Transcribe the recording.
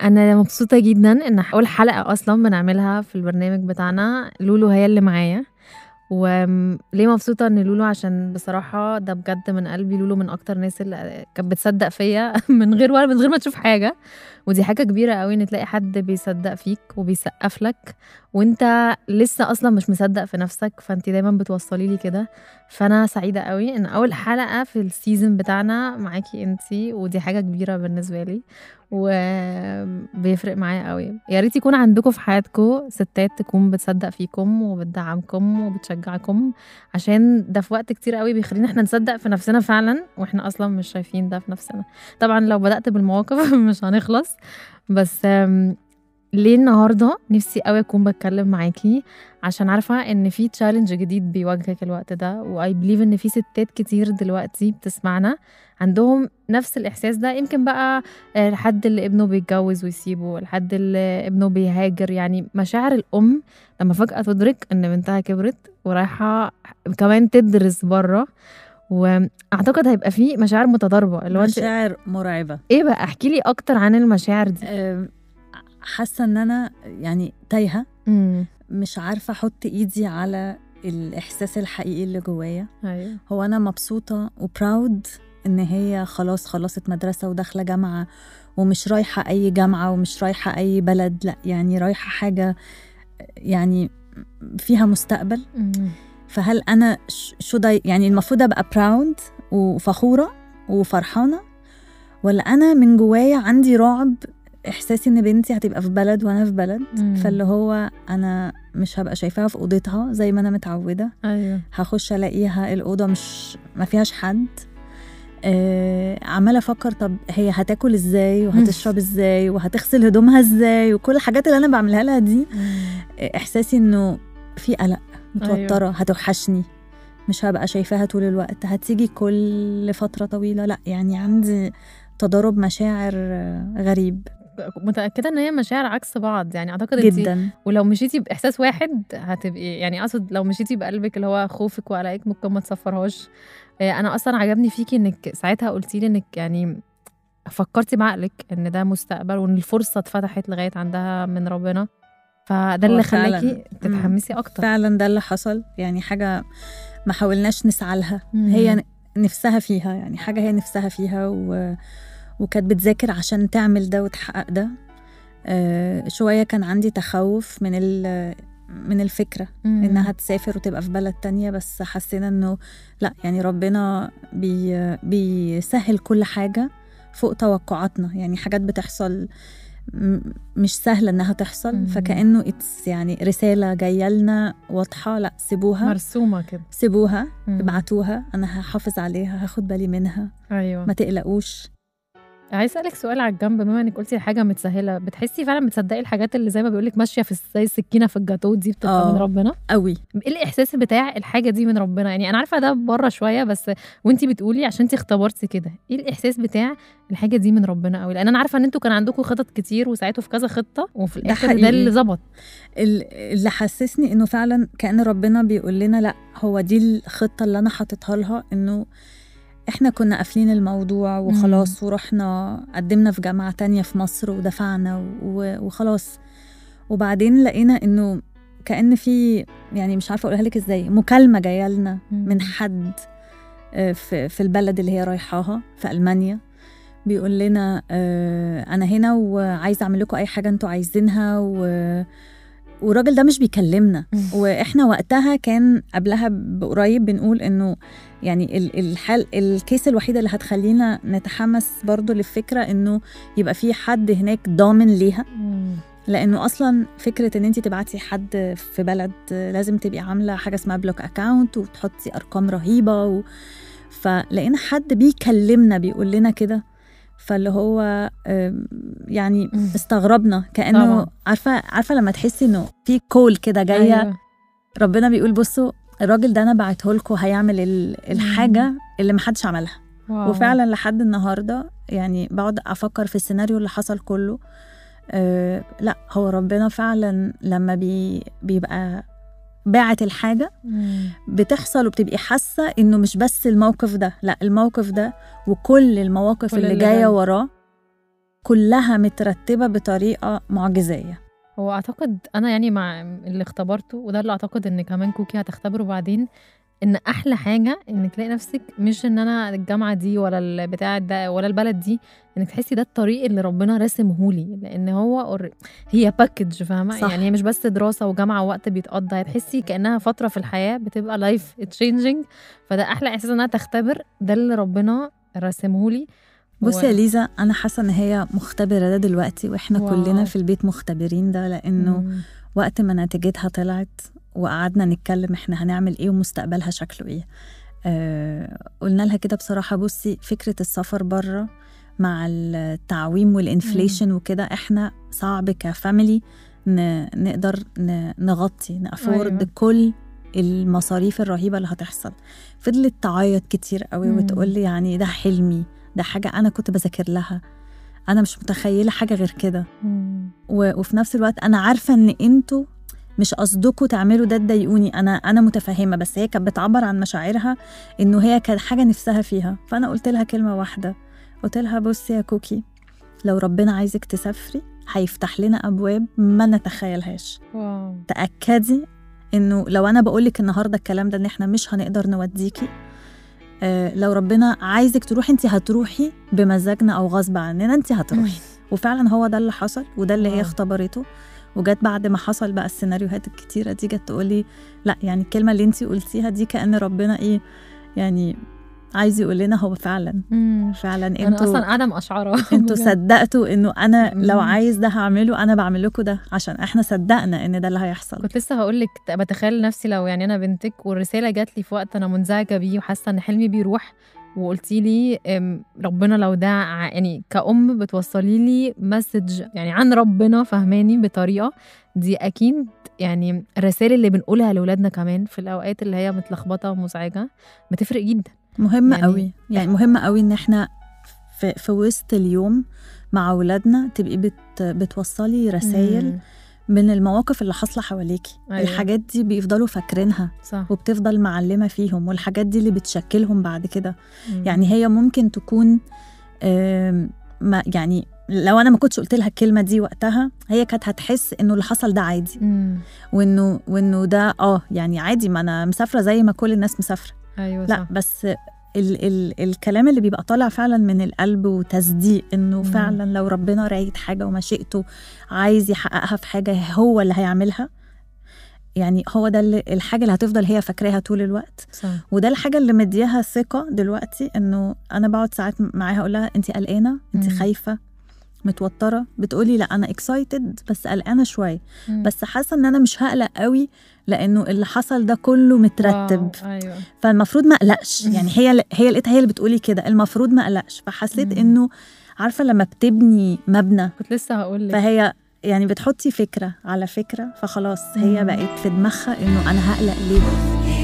انا مبسوطه جدا ان اول حلقه اصلا بنعملها في البرنامج بتاعنا لولو هي اللي معايا وليه مبسوطه ان لولو عشان بصراحه ده بجد من قلبي لولو من اكتر الناس اللي كانت بتصدق فيا من غير ولا من غير ما تشوف حاجه ودي حاجه كبيره قوي ان تلاقي حد بيصدق فيك وبيسقف لك وانت لسه اصلا مش مصدق في نفسك فانت دايما بتوصلي لي كده فانا سعيده قوي ان اول حلقه في السيزون بتاعنا معاكي انتي ودي حاجه كبيره بالنسبه لي وبيفرق معايا قوي يا ريت يكون عندكم في حياتكم ستات تكون بتصدق فيكم وبتدعمكم وبتشجعكم عشان ده في وقت كتير قوي بيخلينا احنا نصدق في نفسنا فعلا واحنا اصلا مش شايفين ده في نفسنا طبعا لو بدات بالمواقف مش هنخلص بس ليه النهارده نفسي قوي اكون بتكلم معاكي عشان عارفه ان في تشالنج جديد بيواجهك الوقت ده واي بليف ان في ستات كتير دلوقتي بتسمعنا عندهم نفس الاحساس ده يمكن بقى الحد اللي ابنه بيتجوز ويسيبه الحد اللي ابنه بيهاجر يعني مشاعر الام لما فجاه تدرك ان بنتها كبرت ورايحه كمان تدرس بره واعتقد هيبقى في مشاعر متضاربه اللي هو مشاعر مرعبه ايه بقى احكي لي اكتر عن المشاعر دي أه حاسه ان انا يعني تايهه مش عارفه احط ايدي على الاحساس الحقيقي اللي جوايا أيوه. هو انا مبسوطه وبراود ان هي خلاص خلصت مدرسه وداخله جامعه ومش رايحه اي جامعه ومش رايحه اي بلد لا يعني رايحه حاجه يعني فيها مستقبل فهل انا شو يعني المفروض ابقى براود وفخوره وفرحانه ولا انا من جوايا عندي رعب احساسي ان بنتي هتبقى في بلد وانا في بلد مم. فاللي هو انا مش هبقى شايفاها في اوضتها زي ما انا متعوده ايوه هخش الاقيها الاوضه مش ما فيهاش حد آه عماله افكر طب هي هتاكل ازاي وهتشرب ازاي وهتغسل هدومها ازاي وكل الحاجات اللي انا بعملها لها دي آه احساسي انه في قلق متوتره أيوه. هتوحشني مش هبقى شايفاها طول الوقت هتيجي كل فتره طويله لا يعني عندي تضارب مشاعر غريب متاكده ان هي مشاعر عكس بعض يعني اعتقد جدا ولو مشيتي باحساس واحد هتبقي يعني اقصد لو مشيتي بقلبك اللي هو خوفك وقلقك ممكن ما تصفرهاش انا اصلا عجبني فيكي انك ساعتها قلتي لي انك يعني فكرتي بعقلك ان ده مستقبل وان الفرصه اتفتحت لغايه عندها من ربنا فده اللي خلاكي تتحمسي اكتر فعلا ده اللي حصل يعني حاجه ما حاولناش نسعى لها هي نفسها فيها يعني حاجه هي نفسها فيها و... وكانت بتذاكر عشان تعمل ده وتحقق ده آه شوية كان عندي تخوف من من الفكرة مم. إنها تسافر وتبقى في بلد تانية بس حسينا إنه لا يعني ربنا بي بيسهل كل حاجة فوق توقعاتنا يعني حاجات بتحصل مش سهلة إنها تحصل مم. فكأنه اتس يعني رسالة جاية لنا واضحة لا سيبوها مرسومة كده سيبوها ابعتوها أنا هحافظ عليها هاخد بالي منها أيوة ما تقلقوش عايز اسالك سؤال على الجنب بما انك قلتي حاجه متسهله بتحسي فعلا بتصدقي الحاجات اللي زي ما بيقولك ماشيه في زي السكينه في الجاتو دي بتبقى من ربنا قوي ايه الاحساس بتاع الحاجه دي من ربنا يعني انا عارفه ده بره شويه بس وانتي بتقولي عشان انت اختبرتي كده ايه الاحساس بتاع الحاجه دي من ربنا قوي لان انا عارفه ان انتوا كان عندكم خطط كتير وساعتوا في كذا خطه وفي الاخر ده, ده اللي ظبط اللي حسسني انه فعلا كان ربنا بيقول لنا لا هو دي الخطه اللي انا حاططها لها انه احنا كنا قافلين الموضوع وخلاص ورحنا قدمنا في جامعة تانية في مصر ودفعنا وخلاص وبعدين لقينا انه كأن في يعني مش عارفة اقولها لك ازاي مكالمة جاية لنا من حد في, في البلد اللي هي رايحاها في ألمانيا بيقول لنا انا هنا وعايز اعمل لكم اي حاجة انتوا عايزينها و والراجل ده مش بيكلمنا واحنا وقتها كان قبلها بقريب بنقول انه يعني الحال الكيس الوحيده اللي هتخلينا نتحمس برضو للفكره انه يبقى في حد هناك ضامن ليها لانه اصلا فكره ان انت تبعتي حد في بلد لازم تبقي عامله حاجه اسمها بلوك اكاونت وتحطي ارقام رهيبه و... فلقينا حد بيكلمنا بيقول لنا كده فاللي هو يعني استغربنا كانه طبعا. عارفه عارفه لما تحسي انه في كول كده جايه أيوة. ربنا بيقول بصوا الراجل ده انا بعته لكم هيعمل الحاجه اللي محدش عملها واو. وفعلا لحد النهارده يعني بقعد افكر في السيناريو اللي حصل كله أه لا هو ربنا فعلا لما بي بيبقى باعت الحاجه بتحصل وبتبقي حاسه انه مش بس الموقف ده لا الموقف ده وكل المواقف اللي, اللي جايه وراه كلها مترتبه بطريقه معجزيه هو اعتقد انا يعني مع اللي اختبرته وده اللي اعتقد ان كمان كوكي هتختبره بعدين ان احلى حاجه انك تلاقي نفسك مش ان انا الجامعه دي ولا البتاع ده ولا البلد دي انك تحسي ده الطريق اللي ربنا راسمهولي لان هو أور- هي باكج فاهمه صح. يعني هي مش بس دراسه وجامعه ووقت بيتقضى هتحسي كانها فتره في الحياه بتبقى لايف تشينجينج فده احلى احساس انها تختبر ده اللي ربنا راسمهولي بصي يا ليزا انا حاسه ان هي مختبره ده دلوقتي واحنا واو. كلنا في البيت مختبرين ده لانه مم. وقت ما نتيجتها طلعت وقعدنا نتكلم احنا هنعمل ايه ومستقبلها شكله ايه آه قلنا لها كده بصراحه بصي فكره السفر بره مع التعويم والانفليشن وكده احنا صعب كفاميلي ن- نقدر ن- نغطي نافورد أيوة. كل المصاريف الرهيبه اللي هتحصل فضلت تعيط كتير قوي مم. وتقول لي يعني ده حلمي ده حاجه انا كنت بذاكر لها انا مش متخيله حاجه غير كده مم. و- وفي نفس الوقت انا عارفه ان انتوا مش قصدكم تعملوا ده تضايقوني انا انا متفهمه بس هي كانت بتعبر عن مشاعرها انه هي كانت حاجه نفسها فيها فانا قلت لها كلمه واحده قلت لها بصي يا كوكي لو ربنا عايزك تسافري هيفتح لنا ابواب ما نتخيلهاش واو تاكدي انه لو انا بقول لك النهارده الكلام ده ان احنا مش هنقدر نوديكي آه لو ربنا عايزك تروحي انت هتروحي بمزاجنا او غصب عننا انت هتروحي وفعلا هو ده اللي حصل وده اللي هي واو. اختبرته وجت بعد ما حصل بقى السيناريوهات الكتيرة دي جت تقولي لا يعني الكلمة اللي انتي قلتيها دي كأن ربنا ايه يعني عايز يقول لنا هو فعلا مم. فعلا انا انتوا اصلا قاعده مقشعره انتوا بجد. صدقتوا انه انا لو مم. عايز ده هعمله انا بعمل لكم ده عشان احنا صدقنا ان ده اللي هيحصل كنت لسه هقول لك بتخيل نفسي لو يعني انا بنتك والرساله جات لي في وقت انا منزعجه بيه وحاسه ان حلمي بيروح وقلتي لي أم، ربنا لو ده ع- يعني كأم بتوصلي لي مسج يعني عن ربنا فهماني بطريقه دي اكيد يعني الرسائل اللي بنقولها لاولادنا كمان في الاوقات اللي هي متلخبطه ومزعجه بتفرق جدا مهم يعني- قوي يعني مهم قوي ان احنا في, في وسط اليوم مع اولادنا تبقي بت بتوصلي رسائل مم. من المواقف اللي حاصله حواليكي أيوة. الحاجات دي بيفضلوا فاكرينها صح وبتفضل معلمه فيهم والحاجات دي اللي بتشكلهم بعد كده مم. يعني هي ممكن تكون آم، ما يعني لو انا ما كنتش قلت لها الكلمه دي وقتها هي كانت هتحس انه اللي حصل ده عادي مم. وانه وانه ده اه يعني عادي ما انا مسافره زي ما كل الناس مسافره ايوه لا صح بس ال ال الكلام اللي بيبقى طالع فعلا من القلب وتصديق انه مم. فعلا لو ربنا رايد حاجه ومشيئته عايز يحققها في حاجه هو اللي هيعملها يعني هو ده اللي الحاجه اللي هتفضل هي فاكراها طول الوقت صح وده الحاجه اللي مدياها ثقه دلوقتي انه انا بقعد ساعات معاها اقول لها انت قلقانه انت مم. خايفه متوتره بتقولي لا انا اكسايتد بس قلقانه شويه مم. بس حاسه ان انا مش هقلق قوي لانه اللي حصل ده كله مترتب واو. ايوه فالمفروض ما اقلقش يعني هي هي لقيتها هي اللي بتقولي كده المفروض ما اقلقش فحسيت مم. انه عارفه لما بتبني مبنى كنت لسه هقول لك فهي يعني بتحطي فكره على فكره فخلاص هي مم. بقت في دماغها انه انا هقلق ليه